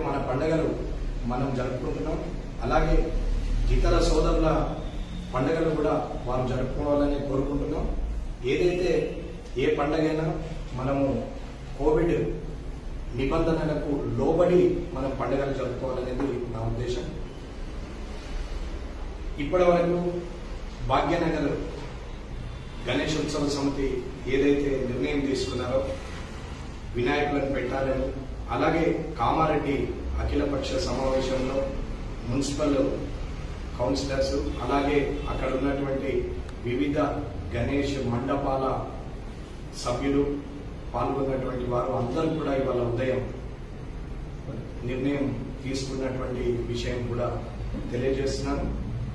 మన పండుగలు మనం జరుపుకుంటున్నాం అలాగే ఇతర సోదరుల పండుగలు కూడా వారు జరుపుకోవాలని కోరుకుంటున్నాం ఏదైతే ఏ పండగైనా మనము కోవిడ్ నిబంధనలకు లోబడి మనం పండుగలు జరుపుకోవాలనేది నా ఉద్దేశం ఇప్పటి వరకు భాగ్యనగర్ గణేష్ ఉత్సవ సమితి ఏదైతే నిర్ణయం తీసుకున్నారో వినాయకులను పెట్టాలని అలాగే కామారెడ్డి అఖిలపక్ష సమావేశంలో మున్సిపల్ కౌన్సిలర్స్ అలాగే అక్కడ ఉన్నటువంటి వివిధ గణేష్ మండపాల సభ్యులు పాల్గొన్నటువంటి వారు అందరూ కూడా ఇవాళ ఉదయం నిర్ణయం తీసుకున్నటువంటి విషయం కూడా తెలియజేస్తున్నాను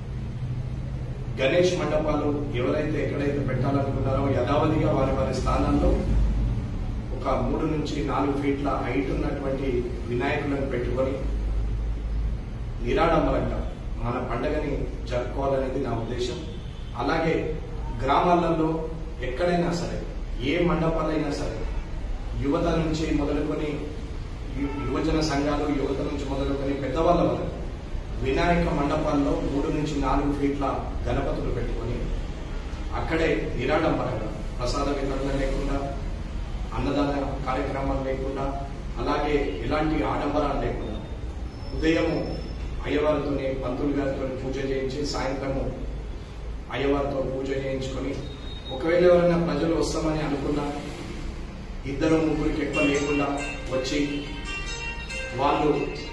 గణేష్ మండపాలు ఎవరైతే ఎక్కడైతే పెట్టాలనుకున్నారో యథావధిగా వారి వారి స్థానాల్లో ఒక మూడు నుంచి నాలుగు ఫీట్ల హైట్ ఉన్నటువంటి వినాయకులను పెట్టుకొని నిరాడంబరంగా మన పండగని జరుపుకోవాలనేది నా ఉద్దేశం అలాగే గ్రామాలలో ఎక్కడైనా సరే ఏ మండపాలైనా సరే యువత నుంచి మొదలుకొని యు- యువజన సంఘాలు యువత నుంచి మొదలుకొని పెద్దవాళ్ళ వరకు వినాయక మండపాల్లో మూడు నుంచి నాలుగు ఫీట్ల గణపతులు పెట్టుకొని అక్కడే నిరాడంబరంగా ప్రసాద వితరణ లేకుండా అన్నదాన కార్యక్రమాలు లేకుండా అలాగే ఎలాంటి ఆడంబరాలు లేకుండా ఉదయము అయ్యవారితోని పంతులు గారితో పూజ చేయించి సాయంత్రము అయ్యవారితో పూజ చేయించుకొని ఒకవేళ ఎవరైనా ప్రజలు వస్తామని అనుకున్నా ఇద్దరు ముగ్గురికి ఎక్కువ లేకుండా వచ్చి వాళ్ళు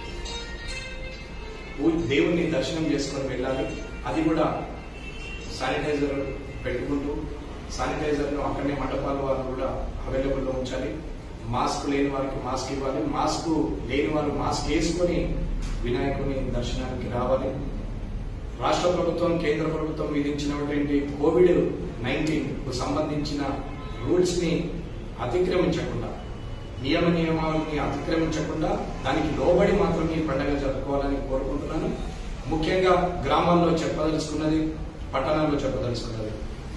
పూ- దేవుణ్ణి దర్శనం చేసుకొని వెళ్ళాలి అది కూడా శానిటైజర్ పెట్టుకుంటూ శానిటైజర్ను అక్కడనే మండపాల వారు కూడా అవైలబుల్లో ఉంచాలి మాస్క్ లేని వారికి మాస్క్ ఇవ్వాలి మాస్క్ లేని వారు మాస్క్ వేసుకొని వినాయకుని దర్శనానికి రావాలి రాష్ట్ర ప్రభుత్వం కేంద్ర ప్రభుత్వం విధించినటువంటి కోవిడ్ నైన్టీన్ కు సంబంధించిన రూల్స్ ని అతిక్రమించకుండా నియమ నియమాలని అతిక్రమించకుండా దానికి లోబడి మాత్రం ఈ పండుగ జరుపుకోవాలని కోరుకుంటున్నాను ముఖ్యంగా గ్రామాల్లో చెప్పదలుచుకున్నది పట్టణాల్లో చెప్పదలుచుకున్నది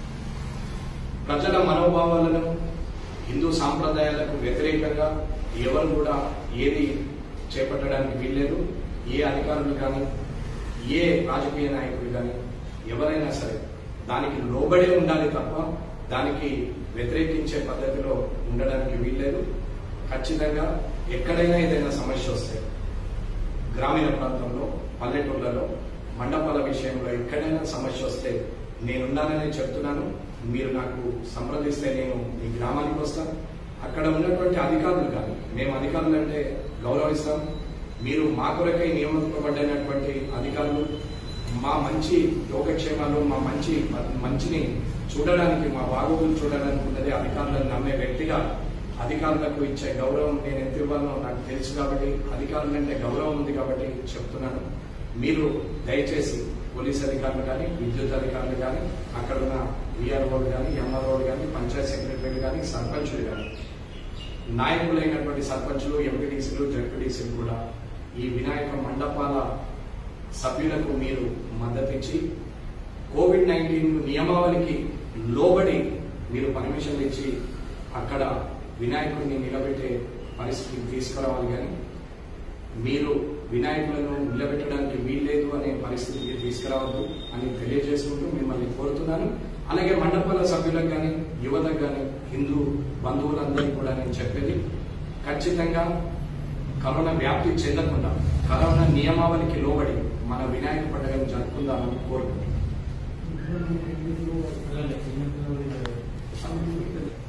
ప్రజల మనోభావాలను హిందూ సాంప్రదాయాలకు వ్యతిరేకంగా ఎవరు కూడా ఏది చేపట్టడానికి వీల్లేదు ఏ అధికారులు కానీ ఏ రాజకీయ నాయకులు కానీ ఎవరైనా సరే దానికి లోబడే ఉండాలి తప్ప దానికి వ్యతిరేకించే పద్ధతిలో ఉండడానికి వీల్లేదు ఖచ్చితంగా ఎక్కడైనా ఏదైనా సమస్య వస్తే గ్రామీణ ప్రాంతంలో పల్లెటూళ్ళలో మండపాల విషయంలో ఎక్కడైనా సమస్య వస్తే నేనున్నానని చెప్తున్నాను మీరు నాకు సంప్రదిస్తే నేను మీ గ్రామానికి వస్తాను అక్కడ ఉన్నటువంటి అధికారులు కానీ మేము అధికారులు అంటే గౌరవిస్తాం మీరు మా కొరకై నియమింపబడినటువంటి అధికారులు మా మంచి యోగక్షేమాలు మా మంచి మంచిని చూడడానికి మా బాగోగులు చూడడానికి ఉన్నది అధికారులను నమ్మే వ్యక్తిగా అధికారులకు ఇచ్చే గౌరవం నేను ఎంత ఇవ్వాలో నాకు తెలుసు కాబట్టి అధికారులంటే గౌరవం ఉంది కాబట్టి చెప్తున్నాను మీరు దయచేసి పోలీస్ అధికారులు కానీ విద్యుత్ అధికారులు కానీ అక్కడ ఉన్న విఆర్ఓలు కానీ ఎంఆర్ఓలు కానీ పంచాయత్ సెక్రటరీలు కానీ సర్పంచులు కానీ నాయకులైనటువంటి సర్పంచులు ఎంపీటీసీలు జడ్పీటీసీలు కూడా ఈ వినాయక మండపాల సభ్యులకు మీరు మద్దతిచ్చి కోవిడ్ నైన్టీన్ నియమావళికి లోబడి మీరు పర్మిషన్లు ఇచ్చి అక్కడ వినాయకుడిని నిలబెట్టే పరిస్థితికి తీసుకురావాలి కానీ మీరు వినాయకులను నిలబెట్టడానికి వీల్లేదు అనే పరిస్థితికి తీసుకురావద్దు అని తెలియజేసుకుంటూ మిమ్మల్ని కోరుతున్నాను అలాగే మండపాల సభ్యులకు కానీ యువతకు కానీ హిందూ బంధువులందరికీ కూడా నేను చెప్పేది ఖచ్చితంగా కరోనా వ్యాప్తి చెందకుండా కరోనా నియమావళికి లోబడి మన వినాయక పండుగను జరుపుకుందామని కోరుకుంటున్నాను